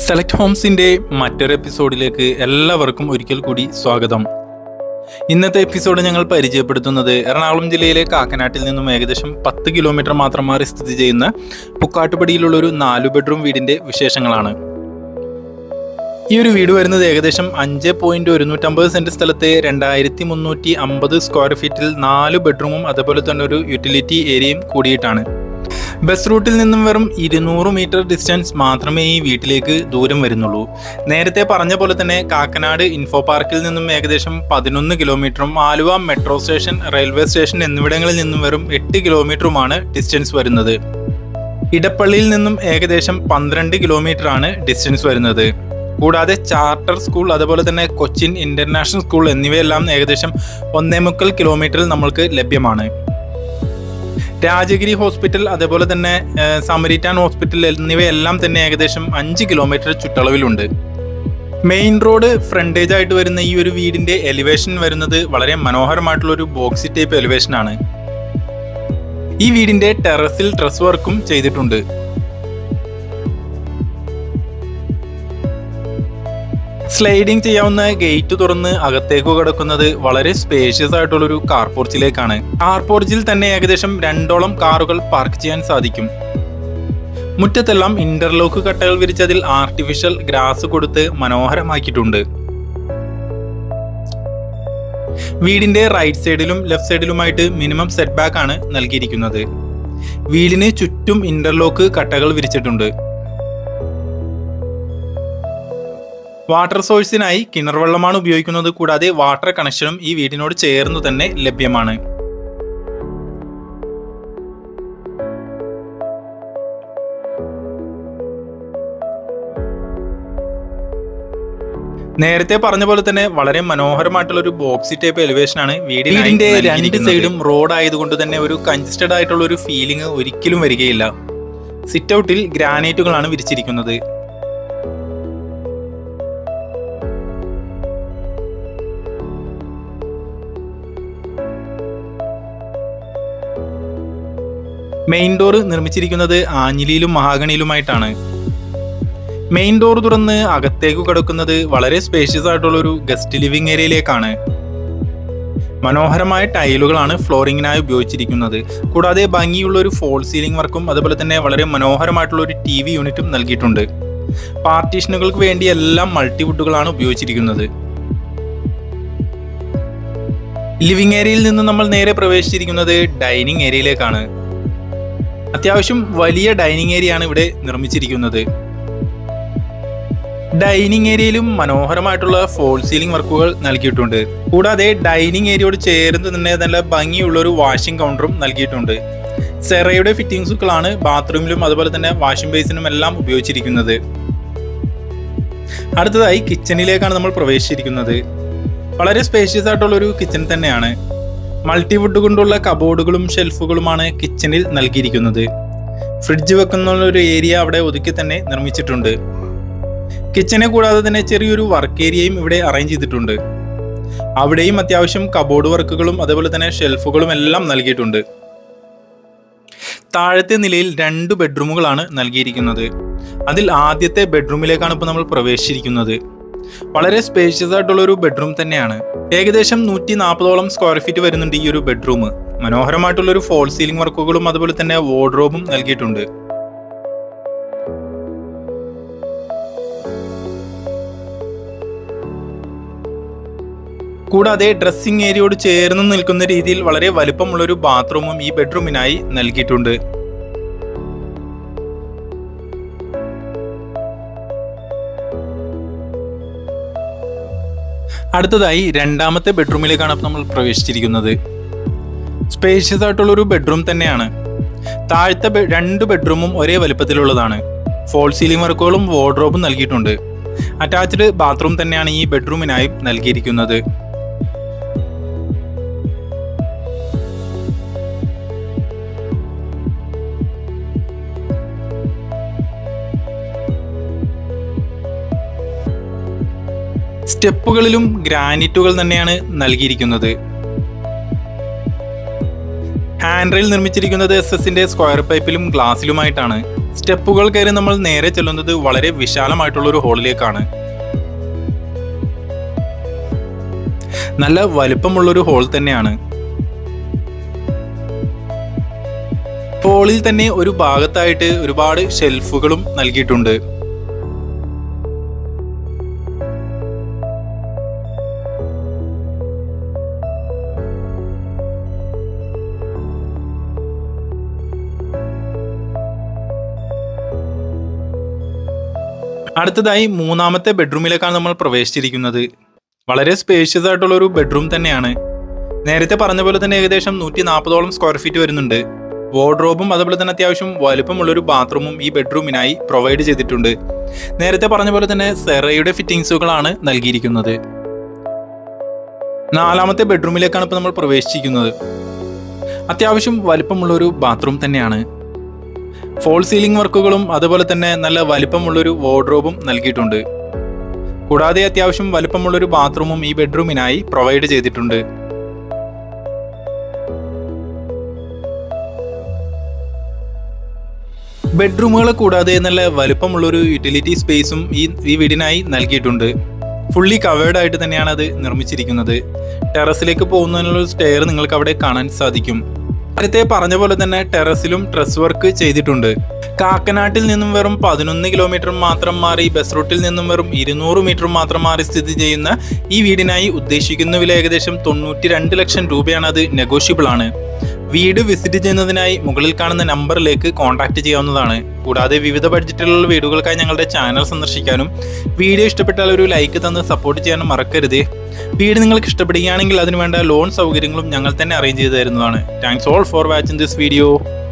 select ഹോംസിന്റെ മറ്റൊരു എപ്പിസോഡിലേക്ക് എല്ലാവർക്കും ഒരിക്കൽ കൂടി സ്വാഗതം ഇന്നത്തെ എപ്പിസോഡ് ഞങ്ങൾ പരിചയപ്പെടുത്തുന്നത് എറണാകുളം ജില്ലയിലെ കാക്കനാട്ടിൽ നിന്നും ഏകദേശം പത്ത് കിലോമീറ്റർ മാത്രം മാറി സ്ഥിതി ചെയ്യുന്ന പുക്കാട്ടുപടിയിലുള്ള ഒരു നാലു ബെഡ്റൂം വീടിന്റെ വിശേഷങ്ങളാണ് ഈ ഒരു വീട് വരുന്നത് ഏകദേശം അഞ്ച് പോയിന്റ് ഒരുന്നൂറ്റമ്പത് സെന്റ് സ്ഥലത്തെ രണ്ടായിരത്തി മുന്നൂറ്റി അമ്പത് സ്ക്വയർ ഫീറ്റിൽ നാല് ബെഡ്റൂമും അതുപോലെ തന്നെ ഒരു യൂട്ടിലിറ്റി ഏരിയയും കൂടിയിട്ടാണ് ബസ് റൂട്ടിൽ നിന്നും വെറും ഇരുന്നൂറ് മീറ്റർ ഡിസ്റ്റൻസ് മാത്രമേ ഈ വീട്ടിലേക്ക് ദൂരം വരുന്നുള്ളൂ നേരത്തെ പറഞ്ഞ പോലെ തന്നെ കാക്കനാട് ഇൻഫോ പാർക്കിൽ നിന്നും ഏകദേശം പതിനൊന്ന് കിലോമീറ്ററും Aluva metro station railway station എന്നിവിടങ്ങളിൽ നിന്നും വെറും എട്ട് കിലോമീറ്ററുമാണ് ഡിസ്റ്റൻസ് വരുന്നത് ഇടപ്പള്ളിയിൽ നിന്നും ഏകദേശം പന്ത്രണ്ട് കിലോമീറ്റർ ആണ് ഡിസ്റ്റൻസ് വരുന്നത് കൂടാതെ ചാർട്ടർ സ്കൂൾ അതുപോലെ തന്നെ കൊച്ചിൻ ഇന്റർനാഷണൽ സ്കൂൾ എന്നിവയെല്ലാം ഏകദേശം ഒന്നേ മുക്കൽ കിലോമീറ്ററിൽ നമ്മൾക്ക് ലഭ്യമാണ് രാജഗിരി ഹോസ്പിറ്റൽ അതേപോലെ തന്നെ ഏഹ്, സമരിറ്റാൻ ഹോസ്പിറ്റൽ എന്നിവയെല്ലാം തന്നെ ഏകദേശം അഞ്ച് കിലോമീറ്റർ ചുറ്റളവിലുണ്ട് മെയിൻ റോഡ് ഫ്രണ്ടേജ് ആയിട്ട് വരുന്ന ഈ ഒരു വീടിന്റെ എലിവേഷൻ വരുന്നത് വളരെ മനോഹരമായിട്ടുള്ള ഒരു ബോക്സി ടൈപ്പ് എലിവേഷൻ ആണ് ഈ വീടിന്റെ ടെറസിൽ ഡ്രസ് വർക്കും ചെയ്തിട്ടുണ്ട് സ്ലൈഡിംഗ് ചെയ്യാവുന്ന ഗേറ്റ് തുറന്ന് അകത്തേക്ക് കിടക്കുന്നത് വളരെ സ്പേഷ്യസ് ആയിട്ടുള്ള ഒരു കാർ പോർച്ചിലേക്കാണ് കാർ പോർച്ചിൽ തന്നെ ഏകദേശം രണ്ടോളം കാറുകൾ പാർക്ക് ചെയ്യാൻ സാധിക്കും മുറ്റത്തെല്ലാം ഇന്റർലോക്ക് കട്ടകൾ വിരിച്ചതിൽ ആർട്ടിഫിഷ്യൽ ഗ്രാസ് കൊടുത്ത് മനോഹരമാക്കിയിട്ടുണ്ട് വീടിന്റെ റൈറ്റ് സൈഡിലും ലെഫ്റ്റ് സൈഡിലുമായിട്ട് മിനിമം സെറ്റ് ബാക്ക് ആണ് നൽകിയിരിക്കുന്നത് വീടിന് ചുറ്റും ഇന്റർലോക്ക് കട്ടകൾ വിരിച്ചിട്ടുണ്ട് വാട്ടർ സോഴ്സിനായി കിണർ വെള്ളമാണ് ഉപയോഗിക്കുന്നത് കൂടാതെ വാട്ടർ കണക്ഷനും ഈ വീടിനോട് ചേർന്ന് തന്നെ ലഭ്യമാണ് നേരത്തെ പറഞ്ഞ പോലെ തന്നെ വളരെ മനോഹരമായിട്ടുള്ള ഒരു ബോക്സി ടൈപ്പ് എലിവേഷൻ ആണ് വീടിന്റെ രണ്ട് സൈഡും റോഡ് ആയതുകൊണ്ട് തന്നെ ഒരു കൺജസ്റ്റഡ് ആയിട്ടുള്ള ഒരു ഫീലിംഗ് ഒരിക്കലും വരികയില്ല സിറ്റ് ഔട്ടിൽ ഗ്രാനൈറ്റുകളാണ് വിരിച്ചിരിക്കുന്നത് മെയിൻ ഡോർ നിർമ്മിച്ചിരിക്കുന്നത് ആഞ്ഞിലിയിലും മഹാഗണിയിലുമായിട്ടാണ് മെയിൻ ഡോർ തുറന്ന് അകത്തേക്ക് കിടക്കുന്നത് വളരെ സ്പേഷ്യസ് ആയിട്ടുള്ള ഒരു ഗസ്റ്റ് ലിവിംഗ് ഏരിയയിലേക്കാണ് മനോഹരമായ ടൈലുകളാണ് ഫ്ലോറിങ്ങിനായി ഉപയോഗിച്ചിരിക്കുന്നത് കൂടാതെ ഭംഗിയുള്ള ഒരു ഫോൾ സീലിംഗ് വർക്കും അതുപോലെ തന്നെ വളരെ മനോഹരമായിട്ടുള്ള ഒരു ടി വി യൂണിറ്റും നൽകിയിട്ടുണ്ട് പാർട്ടീഷനുകൾക്ക് വേണ്ടി എല്ലാം മൾട്ടിവുഡുകളാണ് ഉപയോഗിച്ചിരിക്കുന്നത് ലിവിംഗ് ഏരിയയിൽ നിന്ന് നമ്മൾ നേരെ പ്രവേശിച്ചിരിക്കുന്നത് ഡൈനിങ് ഏരിയയിലേക്കാണ് അത്യാവശ്യം വലിയ ഡൈനിങ് ഏരിയ ആണ് ഇവിടെ നിർമ്മിച്ചിരിക്കുന്നത് ഡൈനിങ് ഏരിയയിലും മനോഹരമായിട്ടുള്ള ഫോൾ സീലിംഗ് വർക്കുകൾ നൽകിയിട്ടുണ്ട് കൂടാതെ ഡൈനിങ് ഏരിയയോട് ചേർന്ന് തന്നെ നല്ല ഭംഗിയുള്ള ഒരു വാഷിംഗ് കൗണ്ടറും നൽകിയിട്ടുണ്ട് സെറയുടെ ഫിറ്റിംഗ്സുകളാണ് ബാത്റൂമിലും അതുപോലെ തന്നെ വാഷിംഗ് ബേസിനും എല്ലാം ഉപയോഗിച്ചിരിക്കുന്നത് അടുത്തതായി കിച്ചണിലേക്കാണ് നമ്മൾ പ്രവേശിച്ചിരിക്കുന്നത് വളരെ സ്പേഷ്യസ് ആയിട്ടുള്ള ഒരു കിച്ചൺ തന്നെയാണ് മൾട്ടിവുഡ് കൊണ്ടുള്ള കബോർഡുകളും ഷെൽഫുകളുമാണ് കിച്ചണിൽ നൽകിയിരിക്കുന്നത് ഫ്രിഡ്ജ് വെക്കുന്ന ഒരു ഏരിയ അവിടെ ഒതുക്കി തന്നെ നിർമ്മിച്ചിട്ടുണ്ട് കിച്ചനെ കൂടാതെ തന്നെ ചെറിയൊരു വർക്ക് ഏരിയയും ഇവിടെ അറേഞ്ച് ചെയ്തിട്ടുണ്ട് അവിടെയും അത്യാവശ്യം കബോർഡ് വർക്കുകളും അതേപോലെ തന്നെ ഷെൽഫുകളും എല്ലാം നൽകിയിട്ടുണ്ട് താഴത്തെ നിലയിൽ രണ്ട് ബെഡ്റൂമുകളാണ് നൽകിയിരിക്കുന്നത് അതിൽ ആദ്യത്തെ ബെഡ്റൂമിലേക്കാണ് ഇപ്പോൾ നമ്മൾ പ്രവേശിച്ചിരിക്കുന്നത് വളരെ സ്പേഷ്യസ് ആയിട്ടുള്ള ഒരു ബെഡ്റൂം തന്നെയാണ് ഏകദേശം നൂറ്റി നാൽപ്പതോളം സ്ക്വയർ ഫീറ്റ് വരുന്നുണ്ട് ഈ ഒരു ബെഡ്റൂം മനോഹരമായിട്ടുള്ള ഒരു ഫോൾ സീലിംഗ് വർക്കുകളും അതുപോലെ തന്നെ വാർഡ്രോബും നൽകിയിട്ടുണ്ട് കൂടാതെ ഡ്രസ്സിംഗ് ഏരിയയോട് ചേർന്ന് നിൽക്കുന്ന രീതിയിൽ വളരെ വലുപ്പമുള്ള ഒരു ബാത്റൂമും ഈ ബെഡ്റൂമിനായി നൽകിയിട്ടുണ്ട് അടുത്തതായി രണ്ടാമത്തെ ബെഡ്റൂമിലേക്കാണ് ഇപ്പോൾ നമ്മൾ പ്രവേശിച്ചിരിക്കുന്നത് സ്പേഷ്യസ് ആയിട്ടുള്ള ഒരു ബെഡ്റൂം തന്നെയാണ് താഴത്തെ ബെ- രണ്ട് ബെഡ്റൂമും ഒരേ വലുപ്പത്തിലുള്ളതാണ് ഫോൾ സീലിംഗ് വർക്കുകളും വാർഡ്രോബും നൽകിയിട്ടുണ്ട് അറ്റാച്ച്ഡ് ബാത്റൂം തന്നെയാണ് ഈ ബെഡ്റൂമിനായി നൽകിയിരിക്കുന്നത് സ്റ്റെപ്പുകളിലും ഗ്രാനൈറ്റുകൾ തന്നെയാണ് നൽകിയിരിക്കുന്നത് ഹാൻഡ് റെയിൽ നിർമ്മിച്ചിരിക്കുന്നത് എസ് എസിന്റെ സ്ക്വയർ പൈപ്പിലും ഗ്ലാസിലുമായിട്ടാണ് സ്റ്റെപ്പുകൾ കയറി നമ്മൾ നേരെ ചെല്ലുന്നത് വളരെ വിശാലമായിട്ടുള്ള ഒരു ഹോളിലേക്കാണ് നല്ല വലിപ്പമുള്ളൊരു ഹോൾ തന്നെയാണ് ഹോളിൽ തന്നെ ഒരു ഭാഗത്തായിട്ട് ഒരുപാട് ഷെൽഫുകളും നൽകിയിട്ടുണ്ട് അടുത്തതായി മൂന്നാമത്തെ ബെഡ്റൂമിലേക്കാണ് നമ്മൾ പ്രവേശിച്ചിരിക്കുന്നത് വളരെ സ്പേഷ്യസ് ആയിട്ടുള്ള ഒരു ബെഡ്റൂം തന്നെയാണ് നേരത്തെ പറഞ്ഞ പോലെ തന്നെ ഏകദേശം നൂറ്റി നാൽപ്പതോളം സ്ക്വയർ ഫീറ്റ് വരുന്നുണ്ട് വാർഡ്രോബും അതുപോലെ തന്നെ അത്യാവശ്യം വലുപ്പമുള്ളൊരു ബാത്റൂമും ഈ ബെഡ്റൂമിനായി പ്രൊവൈഡ് ചെയ്തിട്ടുണ്ട് നേരത്തെ പറഞ്ഞ പോലെ തന്നെ സെറയുടെ ഫിറ്റിംഗ്സുകളാണ് നൽകിയിരിക്കുന്നത് നാലാമത്തെ ബെഡ്റൂമിലേക്കാണ് ഇപ്പോൾ നമ്മൾ പ്രവേശിച്ചിരിക്കുന്നത് അത്യാവശ്യം വലിപ്പമുള്ളൊരു ബാത്റൂം തന്നെയാണ് ഫോൾ സീലിംഗ് വർക്കുകളും അതുപോലെ തന്നെ നല്ല വലിപ്പമുള്ളൊരു വാർഡ്രോബും നൽകിയിട്ടുണ്ട് കൂടാതെ അത്യാവശ്യം വലിപ്പമുള്ളൊരു ബാത്റൂമും ഈ ബെഡ്റൂമിനായി പ്രൊവൈഡ് ചെയ്തിട്ടുണ്ട് ബെഡ്റൂമുകൾ കൂടാതെ നല്ല വലുപ്പമുള്ളൊരു യൂട്ടിലിറ്റി സ്പേസും ഈ ഈ വീടിനായി നൽകിയിട്ടുണ്ട് ഫുള്ളി കവേർഡ് ആയിട്ട് തന്നെയാണ് അത് നിർമ്മിച്ചിരിക്കുന്നത് ടെറസിലേക്ക് പോകുന്നതിനുള്ള സ്റ്റെയർ നിങ്ങൾക്ക് അവിടെ കാണാൻ സാധിക്കും നേരത്തെ പറഞ്ഞ പോലെ തന്നെ ടെറസിലും ഡ്രസ് വർക്ക് ചെയ്തിട്ടുണ്ട് കാക്കനാട്ടിൽ നിന്നും വെറും പതിനൊന്ന് കിലോമീറ്റർ മാത്രം മാറി ബസ് റൂട്ടിൽ നിന്നും വെറും ഇരുന്നൂറ് മീറ്റർ മാത്രം മാറി സ്ഥിതി ചെയ്യുന്ന ഈ വീടിനായി ഉദ്ദേശിക്കുന്ന വില ഏകദേശം തൊണ്ണൂറ്റി രണ്ട് ലക്ഷം രൂപയാണ് അത് നെഗോഷ്യബിൾ ആണ് വീട് വിസിറ്റ് ചെയ്യുന്നതിനായി മുകളിൽ കാണുന്ന നമ്പറിലേക്ക് കോൺടാക്ട് ചെയ്യാവുന്നതാണ് കൂടാതെ വിവിധ ബഡ്ജറ്റിലുള്ള വീടുകൾക്കായി ഞങ്ങളുടെ ചാനൽ സന്ദർശിക്കാനും വീഡിയോ ഇഷ്ടപ്പെട്ടാൽ ഒരു ലൈക്ക് തന്ന് സപ്പോർട്ട് ചെയ്യാനും മറക്കരുത് വീട് നിങ്ങൾക്ക് ഇഷ്ടപ്പെടുകയാണെങ്കിൽ അതിനുവേണ്ട ലോൺ സൗകര്യങ്ങളും ഞങ്ങൾ തന്നെ അറേഞ്ച് ചെയ്തു തരുന്നതാണ് thanks all for watching this video